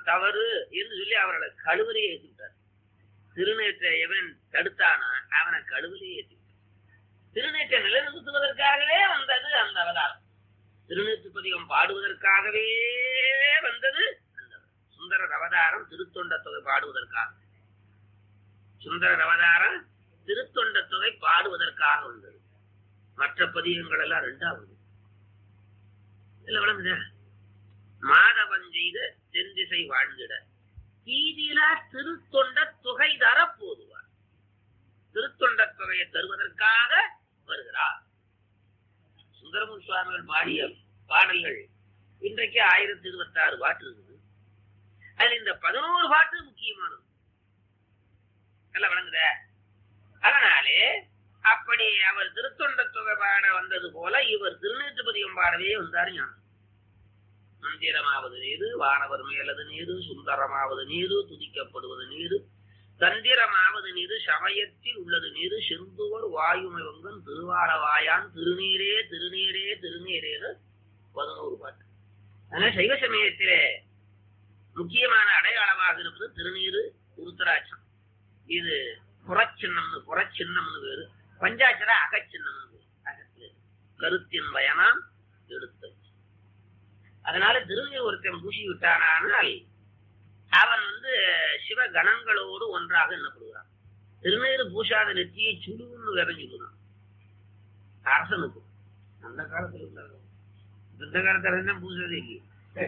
தவறு என்று சொல்லி அவர்களை கழுவலையே ஏற்றிவிட்டார் திருநேற்றை எவன் தடுத்தானா அவனை கழுவலையே ஏற்றிவிட்டார் திருநேற்றை நிலைநிறுத்துவதற்காகவே வந்தது அந்த அவதாரம் திருநீற்று பதிகம் பாடுவதற்காகவே வந்தது அந்த சுந்தர அவதாரம் திருத்தொண்ட தொகை பாடுவதற்காக சுந்தர அவதாரம் திருத்தொண்ட தொகை பாடுவதற்காக வந்தது மற்ற பதிகங்கள் எல்லாம் ரெண்டாவது இல்ல விளங்குதா மாதவன் செய்த தென்திசை வாழ்ந்திட தீதிலா திருத்தொண்ட தொகை தர போதுவார் திருத்தொண்ட தொகையை தருவதற்காக வருகிறார் சுந்தரமூர் சுவாமிகள் பாடிய பாடல்கள் இன்றைக்கு ஆயிரத்தி இருபத்தி ஆறு பாட்டு இருக்குது அதுல இந்த பதினோரு பாட்டு முக்கியமானது நல்லா விளங்குத அதனாலே அப்படி அவர் திருத்தொண்ட தொகை பாட வந்தது போல இவர் திருநீற்றுப்பதிகம் பாடவே வந்தார் ஞானம் மந்திரமாவது நீரு வானவர் மேலது நீரு சுந்தரமாவது நீரு துதிக்கப்படுவது நீரு தந்திரமாவது நீரு சமயத்தில் உள்ளது நீரு செந்துவர் வாயுமவங்கன் திருவாளவாயான் திருநீரே திருநீரே திருநீரேன்னு பதினோரு பாட்டு அதனால சைவ சமயத்திலே முக்கியமான அடையாளமாக இருப்பது திருநீரு உருத்தராட்சம் இது புறச்சின்னம்னு புறச்சின்னம்னு வேறு பஞ்சாட்சர அகச்சின்னம்னு வேறு. அகத்துல கருத்தின் பயனாம் எடுத்தது அதனால திருநீர் ஒருத்தன் பூசி விட்டானால் அவன் வந்து சிவ கணங்களோடு ஒன்றாக எண்ணப்படுகிறான் திருநீர் பூசாத நெத்தியை சுடுன்னு வேற சொல்லுதான் அரசனுக்கு அந்த காலத்துல இருந்தாங்க இந்த காலத்துல என்ன பூசுறதே இல்லையே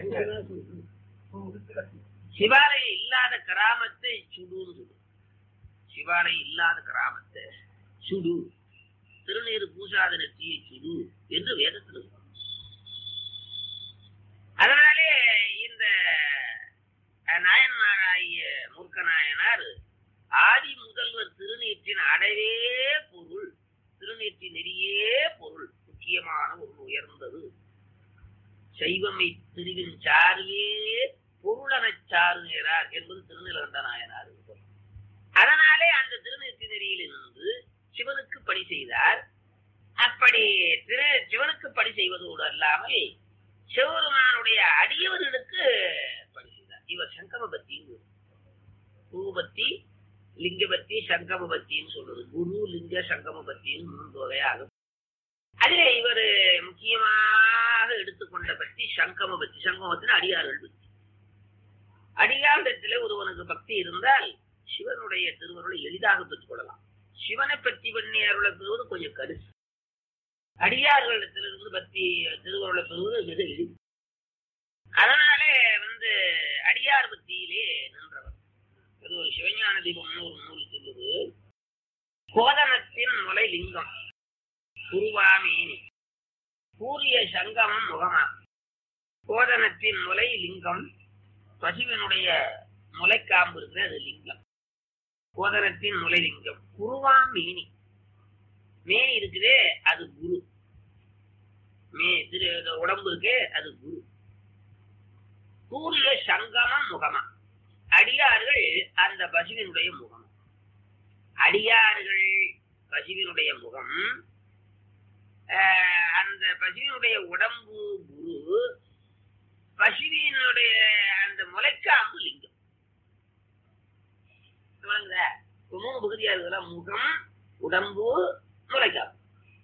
சிவாலயம் இல்லாத கிராமத்தை சுடுன்னு சொல்லு சிவாலயம் இல்லாத கிராமத்தை சுடு திருநீர் பூசாத நெத்தியை சுடு என்று வேதத்தில் இருக்கு. அதனாலே இந்த அஹ், நாயன்மாராகிய மூர்க்க நாயனார் ஆதி முதல்வர் திருநீற்றின் அடைவே பொருள் திருநீற்றின் நெறியே பொருள் முக்கியமான ஒரு உயர்ந்தது சைவமை திருவின் சார்வே பொருளனச் சாருகிறார் என்பது திருநிலகண்ட நாயனார் சொல்றார். அதனாலே அந்த திருநீர்த்தி நெறியில் இருந்து சிவனுக்கு பணி செய்தார் அப்படி திரு சிவனுக்கு பணி செய்வதோடு அல்லாமல் சிவபெருமானுடைய அடியவர்களுக்கு பணி செய்தார் இவர் சங்கமபத்தி பூபத்தி லிங்கபத்தி சங்கமபத்தின்னு சொல்றது குரு லிங்க சங்கமபத்தின்னு மூன்று வகையாக அதிலே இவர் முக்கியமாக எடுத்துக்கொண்ட பத்தி சங்கம பத்தி சங்கமத்தின் அடியார்கள் பத்தி அடியாரிடத்திலே ஒருவனுக்கு பக்தி இருந்தால் சிவனுடைய திருவருளை எளிதாக பெற்றுக்கொள்ளலாம் சிவனை பற்றி பண்ணி அருளை பெறுவது கொஞ்சம் கருசு அடியார்களிடத்திலிருந்து பக்தி திருவருளை பெறுவது மிக எளிது அதனாலே வந்து அடியார் பக்தியிலே நின்றவர் இது ஒரு சிவஞான தீபம்னு ஒரு நூல் சொல்லுது கோதனத்தின் முலை லிங்கம் குருவாமீனி கூறிய சங்கமம் முகமா கோதனத்தின் முலை லிங்கம் பசுவினுடைய முளைக்காம்பு இருக்கிற அது லிங்கம் கோதனத்தின் முலை லிங்கம் குருவா மீனி மே இருக்குதே அது குரு மே திரு இந்த உடம்பு இருக்கே அது குரு கூறிய சங்கமம் முகமா அடியார்கள் அந்த பசுவினுடைய முகம் அடியார்கள் பசுவினுடைய முகம் ஆஹ் அந்த பசுவினுடைய உடம்பு குரு பசுவினுடைய அந்த முளைக்காம்பு லிங்கம் விளங்குதா? இப்ப மூணு பகுதியா இருக்குல்ல முகம் உடம்பு முளைக்காம்பு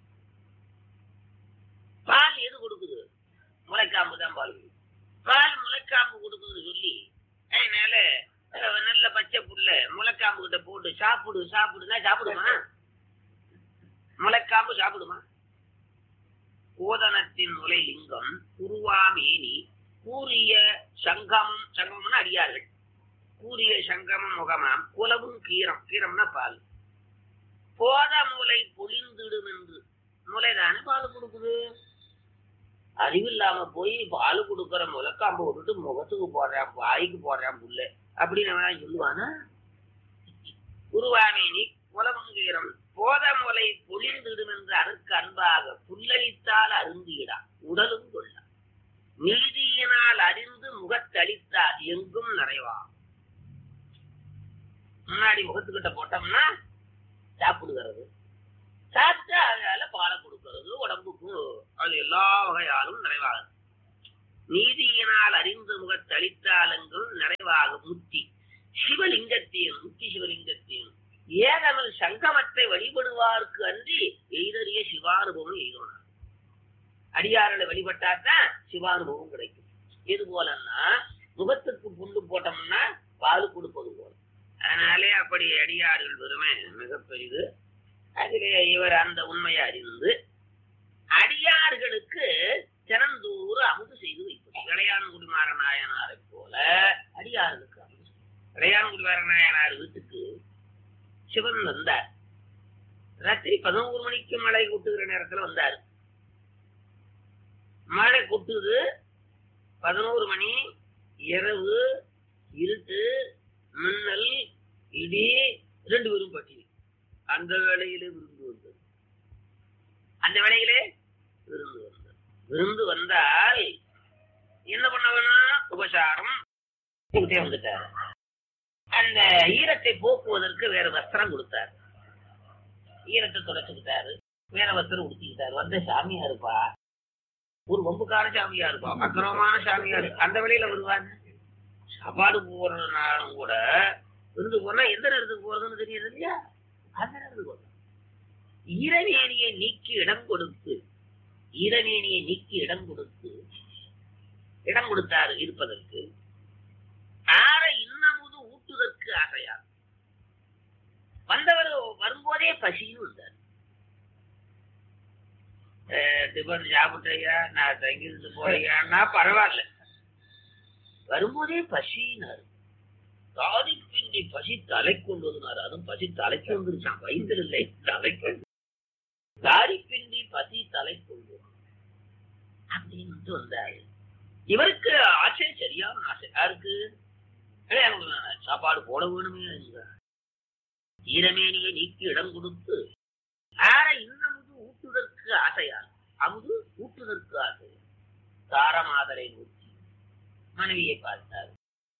பால் எது கொடுக்குது முளைக்காம்பு தான் பால் கொடுக்குது பால் முளைக்காம்பு கொடுக்குதுன்னு சொல்லி அதனால அஹ், நல்ல பச்சை புல்ல முளைக்காம்பு கிட்ட போட்டு சாப்பிடு சாப்பிடுனா சாப்பிடுமா முளைக்காம்பு சாப்பிடுமா கோதனத்தின் முலை லிங்கம் குருவாமேனி கூறிய சங்கமம் சங்கமம்னு அடியார்கள் கூறிய சங்கமம் முகமாம் குலவும் கீரம் கீரம்னா பால் போத மூலை பொழிந்திடும் என்று மூளைதானே பால் கொடுக்குது அறிவில்லாம போய் பால் கொடுக்கற முளைக்காம்பு விட்டுட்டு முகத்துக்கு போடுறான் வாய்க்கு போடுறான் புல்ல அப்படின்னு அவன் சொல்லுவானா குருவாமேனி குலவும் கீரம் போத முலை பொழிந்திடும் என்று அதற்கு அன்பாக புல்லளித்தால் அருந்தியிடா உடலும் கொள்ளா நீதியினால் அறிந்து முகத்தளித்தால் எங்கும் நிறைவா முன்னாடி முகத்துக்கிட்ட போட்டோம்னா சாப்பிடுகிறது சாப்பிட்டு அதனால பாலை கொடுக்கிறது உடம்புக்கு அது எல்லா வகையாலும் நிறைவாகுது நீதியினால் அறிந்து முகத்தளித்தால் எங்கும் நிறைவா முத்தி சிவலிங்கத்தையும் முத்தி சிவலிங்கத்தையும் ஏதமில் சங்கமத்தை வழிபடுவார்க்கு அன்றி எய்தறிய சிவானுபவம் எய்தோனார் அடியார்களை வழிபட்டாதான் சிவானுபவம் கிடைக்கும் இது போலன்னா முகத்துக்கு புண்டு போட்டோம்னா பால் கொடுப்பது போல அதனாலே அப்படி அடியார்கள் பெருமை மிக பெரிது அதிலே இவர் அந்த உண்மையை அறிந்து அடியார்களுக்கு தினந்தூறு அமுது செய்து வைப்பது இளையான்குடி மாறநாயனாரை போல அடியார்களுக்கு அமுது செய்வது. இளையான்குடி மாறநாயனார் வீட்டுக்கு சிவன் வந்தார் ராத்திரி பதினோரு மணிக்கு மழை கொட்டுகிற நேரத்துல வந்தார் மழை கொட்டுது பதினோரு மணி இரவு இருட்டு மின்னல் இடி ரெண்டு பேரும் பட்டி அந்த வேளையிலே விருந்து வந்தது அந்த வேளையிலே விருந்து வந்தது விருந்து வந்தால் என்ன பண்ண வேணும் உபசாரம் கொடுத்தே வந்துட்டார் அந்த ஈரத்தை போக்குவதற்கு வேற வஸ்திரம் கொடுத்தார் ஈரத்தை தொடச்சுக்கிட்டாரு வேற வஸ்திரம் உடுத்திக்கிட்டாரு வந்த சாமியா இருப்பா ஒரு வம்புக்கார சாமியா இருப்பா அக்கிரமமான சாமியா இருக்கு அந்த வேலையில வருவாங்க சாப்பாடு போறதுனாலும் கூட விருந்து போனா எந்த நேரத்துக்கு போறதுன்னு தெரியுது இல்லையா அந்த நேரத்துக்கு போறது ஈரவேணியை நீக்கி இடம் கொடுத்து ஈரவேணியை நீக்கி இடம் கொடுத்து இடம் கொடுத்தாரு இருப்பதற்கு ஆற இன்னமுது ஊட்டுதற்கு ஆசையா வந்தவர் வரும்போதே பசின்னு வந்தார் அஹ் டிபன் சாப்பிட்றையா நான் தங்கிருந்து போறியான்னா பரவாயில்ல வரும்போதே பசினாரு தாதி பிண்டி பசி தலை கொண்டு வந்தாரு அதுவும் பசி தலைக்கு வந்துருச்சான் வயிற்றில் இல்லை தலைக்கு தாடி பிண்டி பசி தலை கொண்டு அப்படின்னு வந்தாரு இவருக்கு ஆசை சரியான ஆசை யாருக்கு கல்யாணம் பண்ண சாப்பாடு போட வேணுமே என்றார். ஈரமேனியை நீக்கி இடம் கொடுத்து ஆற இன்னமுது ஊட்டுதற்கு ஆசையா அமுது ஊட்டுதற்கு ஆசை தாரமாதரை நோக்கி மனைவியை பார்த்தார்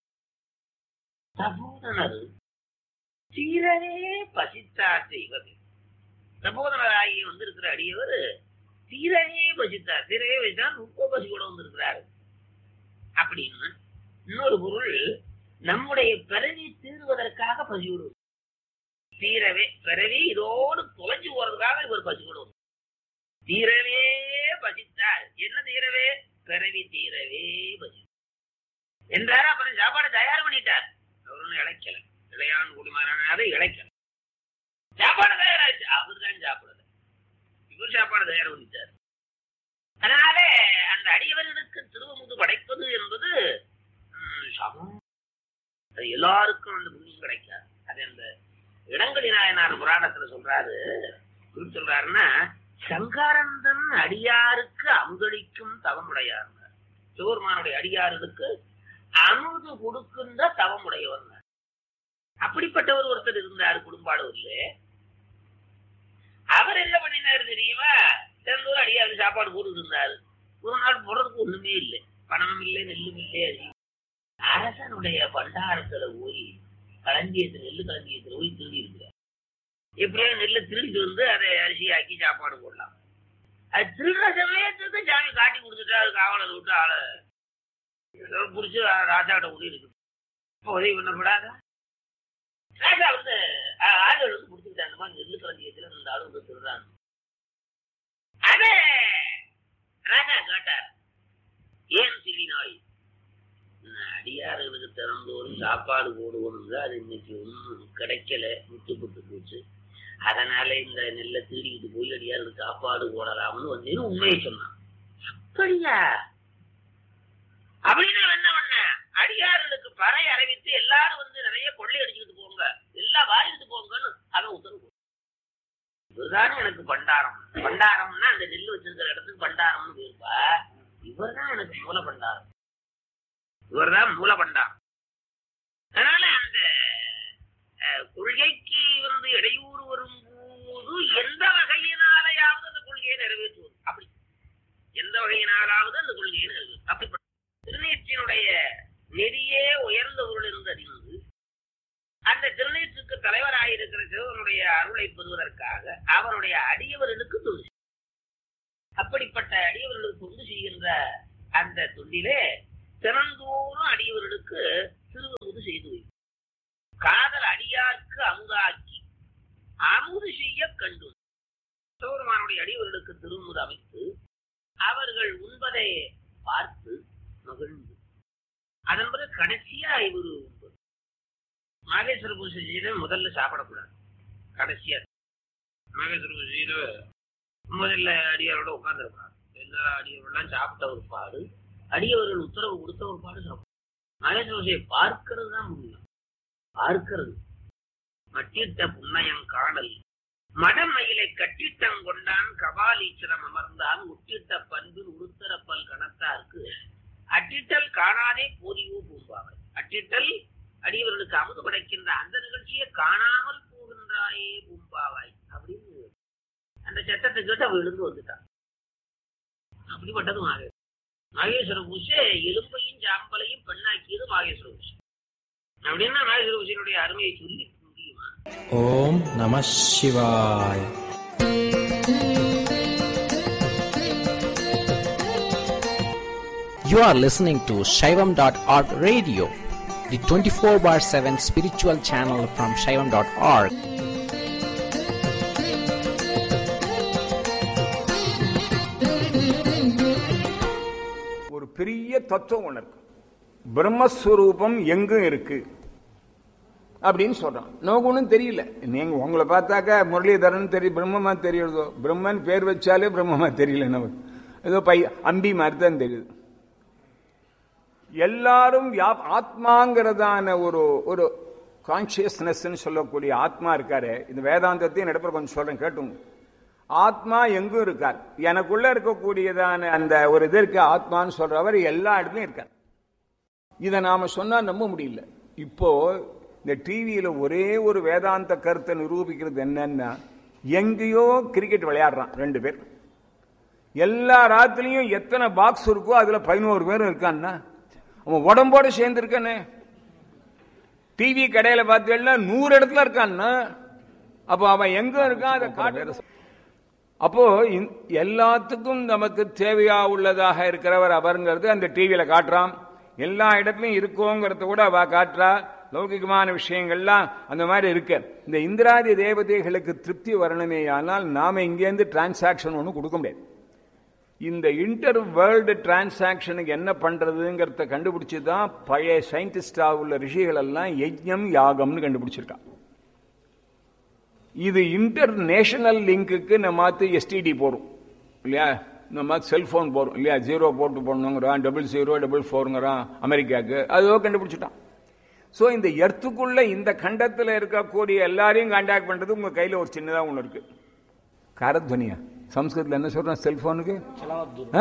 சபோதனர் தீரவே பசித்தார் செய்வது சபோதனராகி வந்திருக்கிற அடியவர் தீரவே பசித்தார் தீரவே பசித்தார் ரொம்ப பசி கூட வந்திருக்கிறார் அப்படின்னு இன்னொரு பொருள் நம்முடைய பிறவி தீர்வதற்காக பசி விடுவது தீரவே பிறவி இதோடு தொலைஞ்சு போறதுக்காக இவர் பசி விடுவது தீரவே பசித்தார் என்ன தீரவே பிறவி தீரவே பசி என்றாரு அப்புறம் சாப்பாடு தயார் பண்ணிட்டார் அவர் ஒன்றும் இழைக்கல இளையான் குடிமாறான இழைக்கல சாப்பாடு தயாராச்சு அவர் தான் சாப்பிடல இவர் சாப்பாடு தயார் பண்ணிட்டார் அதனால அந்த அடியவர்களுக்கு திருவமுது படைப்பது என்பது ம், சமம் அது எல்லாருக்கும் அந்த புண்ணியம் கிடைக்காது அது அந்த இடங்கடி நாயனார் புராணத்துல சொல்றாரு எப்படி சொல்றாருன்னா சங்காரந்தன் அடியாருக்கு அமுதளிக்கும் தவமுடையார் சிவருமானுடைய அடியார்களுக்கு அமுது கொடுக்கின்ற தவமுடையவர் அப்படிப்பட்டவர் ஒருத்தர் இருந்தார் குடும்பாளூர்ல அவர் என்ன பண்ணினாரு தெரியுமா திறந்தூர் அடியாருக்கு சாப்பாடு போட்டு இருந்தாரு ஒரு நாள் போடுறதுக்கு ஒண்ணுமே இல்லை பணமும் இல்லை நெல்லும் இல்லை அரிசி அரசனுடைய பண்டாரத்துல போய் களஞ்சியத்துல நெல்லு களஞ்சியத்துல போய் திருடி இருக்கிறார் எப்படியோ நெல்லை திருடிட்டு வந்து அதை அரிசியாக்கி சாப்பாடு போடலாம் அது திருடுற சமயத்துக்கு சாமி காட்டி கொடுத்துட்டா அது காவலர் விட்டு ஆளை ஏதோ புடிச்சு ராஜாட்ட உதவி இருக்கு இப்போ உதவி பண்ணக்கூடாதா ராஜா வந்து ஆ- ஆளுகள் வந்து பிடிச்சிக்கிட்டாங்க இந்த மாதிரி நெல்லு களஞ்சியத்துல இந்த ஆளு வந்து திருடுறாங்க அதே ராஜா கேட்டார் ஏன் திருடினாய் நான் அடியார்களுக்கு திறந்தோறும் சாப்பாடு போடுவோம்ங்க அது இன்னைக்கு ஒன்றும் கிடைக்கல விட்டுப்பட்டு போச்சு அதனால இந்த நெல்லை திருடிக்கிட்டு போய் அடியார்களுக்கு சாப்பாடு போடலாம்னு வந்தேன்னு உண்மையை சொன்னான் அப்படியா அப்படின்னு அவன் என்ன பண்ண அடியார்களுக்கு பறை அறிவித்து எல்லாரும் வந்து நிறைய கொள்ளை அடிச்சுக்கிட்டு போங்க எல்லாம் வாங்கிட்டு போங்கன்னு அவன் உத்தரவு போட்டான். இதுதான் எனக்கு பண்டாரம் பண்டாரம்னா அந்த நெல் வச்சிருக்கிற இடத்துக்கு பண்டாரம்னு போயிருப்பா இவர்தான் எனக்கு மூல பண்டாரம் இவர்தான் மூல பண்டாரம் அதனால அந்த அஹ், கொள்கைக்கு வந்து இடையூறு வரும்போது எந்த வகையினாலையாவது அந்த கொள்கையை நிறைவேற்றுவது அப்படி எந்த வகையினாலாவது அந்த கொள்கையை நிறைவேற்றும் அப்படிப்பட்ட திருநீற்றினுடைய நெறியே உயர்ந்தவர்கள் என்று அறிந்து அந்த திருநீற்றுக்கு தலைவராயிருக்கிற சிவனுடைய அருளை பெறுவதற்காக அவருடைய அடியவர்களுக்கு தொண்டு செய்தார். அப்படிப்பட்ட அடியவர்களுக்கு தொண்டு செய்கின்ற அந்த தொண்டிலே திறந்தோறும் அடியவர்களுக்கு திருவமுது செய்து காதல் அடியார்க்கு அமுதாக்கி அமுது செய்ய கண்டு சிவபெருமானுடைய அடியவர்களுக்கு திருமுது அமைத்து அவர்கள் உண்பதை பார்த்து மகிழ்ந்து அதன் பிறகு கடைசியா இவரு உண்பது நாகேஸ்வர பூஜை செய்த முதல்ல சாப்பிடக்கூடாது கடைசியா நாகேஸ்வர பூஜையில முதல்ல அடியாரோட உட்கார்ந்துருப்பாரு எல்லா அடியவர்கள்லாம் சாப்பிட்ட ஒரு பாடு அடியவர்கள் உத்தரவு கொடுத்த ஒரு பாடு சாப்பிடும் நாகேஸ்வர பூஜையை பார்க்கிறது தான் முடியும் பார்க்கிறது மட்டிட்ட புன்னயம் காணல் மடமயிலை கட்டிட்டம் கொண்டான் கபாலீச்சரம் அமர்ந்தான் உட்டிட்ட பண்பில் உருத்தரப்பல் கணத்தார்க்கு அட்டிட்டல் காணாதே போதியோ பூம்பாவை அட்டிட்டல் அடியவர்களுக்கு அமுது படைக்கின்ற அந்த நிகழ்ச்சியை காணாமல் போகின்றாயே பூம்பாவாய் அப்படின்னு அந்த சட்டத்தை கேட்டு அவ எழுந்து வந்துட்டான் அப்படிப்பட்டது மாகே நாகேஸ்வர பூசை எலும்பையும் சாம்பலையும் பெண்ணாக்கியது மாகேஸ்வர பூசை அப்படின்னா நாகேஸ்வர பூசையினுடைய அருமையை சொல்லி முடியுமா ஓம் நம சிவாய் You are listening to Shaivam.org radio, the 24 bar 7 spiritual channel from Shaivam.org. ஒரு பெரிய தத்துவம் ஒண்ணு இருக்கு பிரம்மஸ்வரூபம் எங்கும் இருக்கு அப்படின்னு சொல்றான் நமக்கு ஒன்றும் தெரியல நீங்க உங்களை பார்த்தாக்கா முரளிதரன் தெரியும் பிரம்மமா தெரியுறதோ பிரம்மன் பேர் வச்சாலே பிரம்மமா தெரியல நமக்கு ஏதோ பை அம்பி மாதிரி தான் தெரியுது எல்லாரும் வியா- ஆத்மாங்கிறதான ஒரு ஒரு கான்சியஸ்னஸ் சொல்லக்கூடிய ஆத்மா இருக்காரு இந்த வேதாந்தத்தையும் நடப்ப கொஞ்சம் சொல்றேன் கேட்டுங்க ஆத்மா எங்கும் இருக்கார் எனக்குள்ள இருக்கக்கூடியதான அந்த ஒரு இது இருக்கு ஆத்மான்னு சொல்றவர் எல்லா இடத்துலயும் இருக்கார் இதை நாம சொன்னா நம்ப முடியல இப்போ இந்த டிவியில ஒரே ஒரு வேதாந்த கருத்தை நிரூபிக்கிறது என்னன்னா எங்கேயோ கிரிக்கெட் விளையாடுறான் ரெண்டு பேர் எல்லா ராத்திரியும் எத்தனை பாக்ஸ் இருக்கோ அதுல பதினோரு பேரும் இருக்கான்னா அவன் உடம்போட சேர்ந்து இருக்கானே டிவி கடையில பார்த்தீங்கன்னா நூறு இடத்துல இருக்கான்னா அப்போ அவன் எங்க இருக்கான் அதை காட்டு அப்போ இந்த- எல்லாத்துக்கும் நமக்கு தேவையா உள்ளதாக இருக்கிறவர் அவருங்கிறது அந்த டிவியில காட்டுறான் எல்லா இடத்துலயும் இருக்கோங்கிறத கூட அவ காட்டுறா லௌகிகமான விஷயங்கள்லாம் அந்த மாதிரி இருக்கு இந்த இந்திராதி தேவதைகளுக்கு திருப்தி வரணுமே ஆனால் நாம இங்கேருந்து டிரான்சாக்ஷன் ஒன்றும் கொடுக்க முடியாது இந்த இன்டர் வேர்ல்டு டிரான்சாக்ஷனுக்கு என்ன பண்றதுங்கிறத கண்டுபிடிச்சு தான் பழைய சயின்டிஸ்டா உள்ள ரிஷிகள் எல்லாம் யஜ்ஞம் யாகம்னு கண்டுபிடிச்சிருக்கான் இது இன்டர் நேஷனல் லிங்க்குக்கு நம்ம எஸ்டிடி போறோம் இல்லையா நம்ம செல்போன் போறோம் இல்லையா ஜீரோ போட்டு போடணுங்கிறான் டபுள் ஜீரோ டபுள் ஃபோருங்கிறான் அமெரிக்காவுக்கு அதோ கண்டுபிடிச்சிட்டான் ஸோ இந்த எர்த்துக்குள்ள இந்த கண்டத்தில் இருக்கக்கூடிய எல்லாரையும் கான்டாக்ட் பண்றது உங்க கையில ஒரு சின்னதா ஒன்று இருக்கு காரத்வனியா சம்ஸ்கிருதத்தில் என்ன சொல்றான் செல்போனுக்கு ஆ?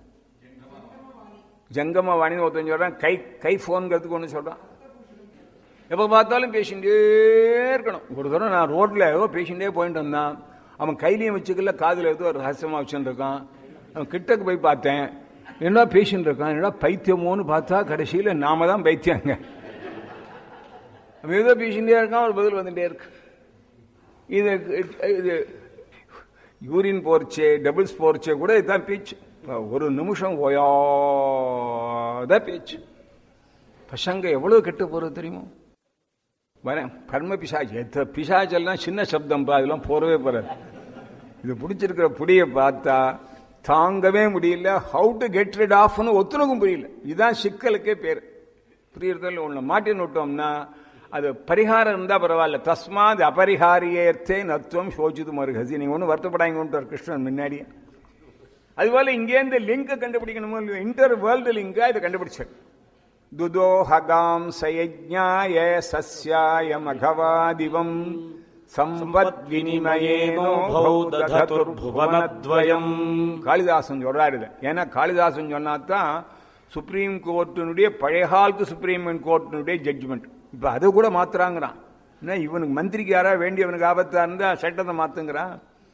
ஜங்கம வாணின்னு ஒருத்தன் சொல்றான் கை கை ஃபோனுங்கிறதுக்கு ஒன்று சொல்றான் எப்போ பார்த்தாலும் பேசிகிட்டே இருக்கணும் ஒரு தடவை நான் ரோட்ல ஏதோ பேசிகிட்டே போயிட்டு வந்தான் அவன் கையிலையும் வச்சுக்கல காதில் ஏதோ ஒரு ரகசியமாக வச்சுட்டு இருக்கான் அவன் கிட்டக்கு போய் பார்த்தேன் என்ன பேசிட்டு இருக்கான் என்னடா பைத்தியமோன்னு பார்த்தா கடைசியில் நாம தான் பைத்தியங்க அவன் ஏதோ பேசிகிட்டே இருக்கான் ஒரு பதில் வந்துட்டே இருக்கு இது இது யூரின் போர்ச்சே டபுள்ஸ் போர்ச்சே கூட இதுதான் பேச்சு ஒரு நிமிஷம் ஓயாத பேச்சு பசங்க எவ்வளவு கெட்டு போறது தெரியுமோ வரேன் கர்ம பிசாஜ் எத்த பிசாஜெல்லாம் சின்ன சப்தம்பா அதெல்லாம் போறவே போறாது இது பிடிச்சிருக்கிற புடியை பார்த்தா தாங்கவே முடியல ஹவு டு கெட் ரிட் ஆஃப்னு ஒத்துணுக்கும் புரியல இதுதான் சிக்கலுக்கே பேர் புரியறதில்ல ஒண்ணு மாட்டி விட்டோம்னா அது பரிகாரம் இருந்தா பரவாயில்ல தஸ்மாத் அபரிகாரியத்தே நத்துவம் சோஜிது மருகசி நீங்க ஒன்றும் வருத்தப்படாங்க கிருஷ்ணன் முன்னாடியே அதுபோல இங்கேருந்து லிங்க் கண்டுபிடிக்கணுமோ இல்லையோ இன்டர் வேர்ல்டு லிங்கா இதை கண்டுபிடிச்சாரு துதோஹகாம் சயஜ்ஞாய சஸ்யாய மகவாதிவம் சம்பத் வினிமயேனோ பௌததுர்புவனத்வயம். காளிதாசன் சொல்றாரு இதை ஏன்னா காளிதாசன் சொன்னாதான் சுப்ரீம் கோர்ட்டினுடைய பழைய காலத்து சுப்ரீம் கோர்ட்டினுடைய ஜட்ஜ்மெண்ட் இப்ப அதை கூட மாத்துறாங்கிறான் என்ன இவனுக்கு மந்திரிக்கு யாரா வேண்டியவனுக்கு ஆபத்தா இருந்தா சட்டத்தை மாத்துங்கிறான்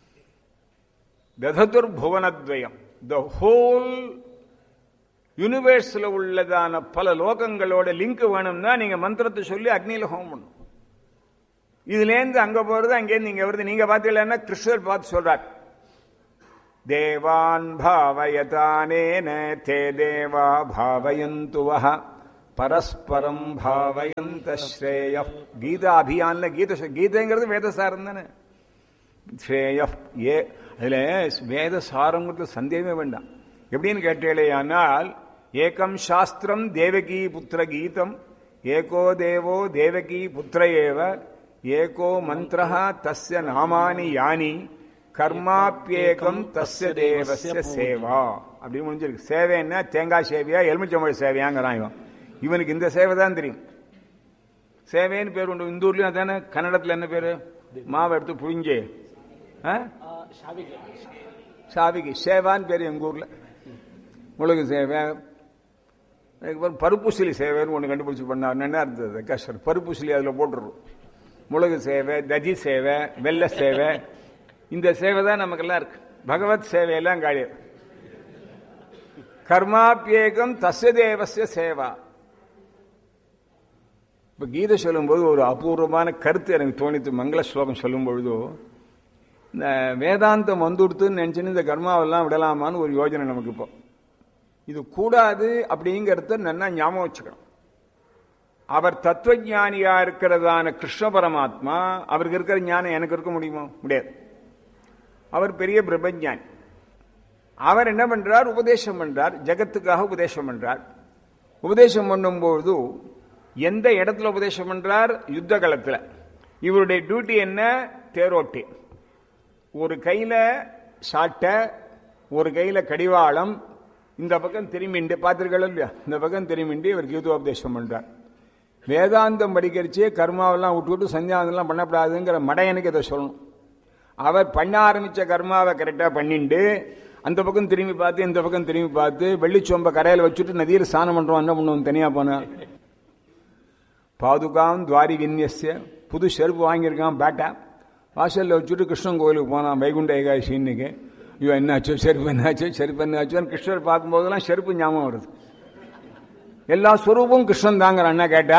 தததுர் புவனத்வயம் த ஹோல் யூனிவர்ஸ்ல உள்ளதான பல லோகங்களோட லிங்க் வேணும்னா நீங்க மந்திரத்தை சொல்லி அக்னியில ஹோம் பண்ணும் இதுலேருந்து அங்க போறது அங்கேருந்து இங்க வருது நீங்க பாத்தீங்கன்னா கிருஷ்ணர் பார்த்து சொல்றார் தேவான் பாவயதானேன தே தேவா பாவயந்து வஹ பரஸ்பரம் பாவயந்த ஸ்ரேய கீதா அபியான்ல கீத கீதைங்கிறது வேதசாரம் தானே ஸ்ரேய ஏ அதுல வேத சாரங்கிறது சந்தேகமே வேண்டாம் எப்படின்னு கேட்டேளே ஆனால் ஏகம் சாஸ்திரம் தேவகி புத்திர கீதம் ஏகோ தேவோ தேவகி புத்திர ஏவ ஏகோ மந்திரா தஸ்ய நாமானி யானி கர்மாப்பியேகம் தஸ்ய தேவஸ்ய சேவா அப்படி முடிஞ்சிருக்கு சேவைன்னா தேங்காய் சேவையா எலுமிச்சம்பழ சேவையாங்கிறான் இவன் இவனுக்கு இந்த சேவை தான் தெரியும் சேவைன்னு பேர் உண்டு இந்த ஊர்லயும் அதானே கன்னடத்துல என்ன பேரு மாவை எடுத்து புழிஞ்சு ஆ? சாவிக்கு சேவான்னு பேர் எங்க ஊர்ல முழுகு சேவை அதுக்கப்புறம் பருப்புசிலி சேவைன்னு ஒன்று கண்டுபிடிச்சி பண்ணார் என்ன இருந்தது கஷ்டம் பருப்புசிலி அதில் போட்டுருவோம் முழுகு சேவை தஜி சேவை வெள்ளை சேவை இந்த சேவை தான் நமக்கெல்லாம் இருக்கு பகவத் சேவையெல்லாம் காழியது கர்மாப்பியேகம் தஸ்ய தேவசிய சேவா இப்ப கீதை சொல்லும்போது ஒரு அபூர்வமான கருத்து எனக்கு தோணித்து மங்கள ஸ்லோகம் சொல்லும் பொழுதோ இந்த வேதாந்தம் வந்துடுத்துன்னு நினைச்சுன்னு இந்த கர்மாவெல்லாம் விடலாமான்னு ஒரு யோஜனை நமக்கு இப்போ இது கூடாது அப்படிங்கிறத நல்லா ஞாபகம் வச்சுக்கணும் அவர் தத்துவஞானியா இருக்கிறதான கிருஷ்ண பரமாத்மா அவருக்கு இருக்கிற ஞானம் எனக்கு இருக்க முடியுமா முடியாது அவர் பெரிய பிரம்மஞானி அவர் என்ன பண்றார் உபதேசம் பண்றார் ஜகத்துக்காக உபதேசம் பண்றார் உபதேசம் பண்ணும்போது எந்த இடத்துல உபதேசம் பண்றார் யுத்த களத்துல இவருடைய டியூட்டி என்ன தேரோட்டி ஒரு கையில சாட்டை ஒரு கையில கடிவாளம் இந்த பக்கம் திரும்பிண்டு பார்த்திருக்கல இல்லையா இந்த பக்கம் திரும்பிண்டு இவர் கீதோபதேசம் பண்றார் வேதாந்தம் படிக்கிறச்சே கர்மாவெல்லாம் விட்டு விட்டு சந்தியாவதெல்லாம் பண்ணக்கூடாதுங்கிற மடையனுக்கு இதை சொல்லணும் அவர் பண்ண ஆரம்பிச்ச கர்மாவை கரெக்டா பண்ணிண்டு அந்த பக்கம் திரும்பி பார்த்து இந்த பக்கம் திரும்பி பார்த்து வெள்ளிச்சொம்ப கரையில வச்சுட்டு நதியில் ஸ்நானம் பண்றோம் என்ன பண்ணுவோம் தனியா போனா பாதுகாம் துவாரி விநியசிய புது செருப்பு வாங்கியிருக்கான் பேட்டா வாசல்ல வச்சுட்டு கிருஷ்ணன் கோயிலுக்கு போனான் வைகுண்ட ஏகாதசி இன்னைக்கு ஐயோ என்னாச்சோ செருப்பு என்னாச்சோ செருப்பு என்னாச்சோன்னு கிருஷ்ணர் பார்க்கும்போதெல்லாம் செருப்பு ஞாபகம் வருது எல்லா ஸ்வரூபம் கிருஷ்ணன் தாங்கிறான் என்ன கேட்டா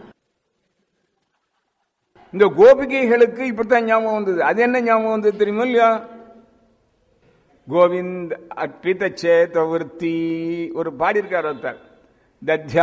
இந்த கோபிகைகளுக்கு இப்படித்தான் ஞாபகம் வந்தது அது என்ன ஞாபகம் வந்தது தெரியுமா இல்லையா கோவிந்த் அர்ப்பித சேத விருத்தி ஒரு பாடி இருக்கார் ஒருத்தர் தத்யா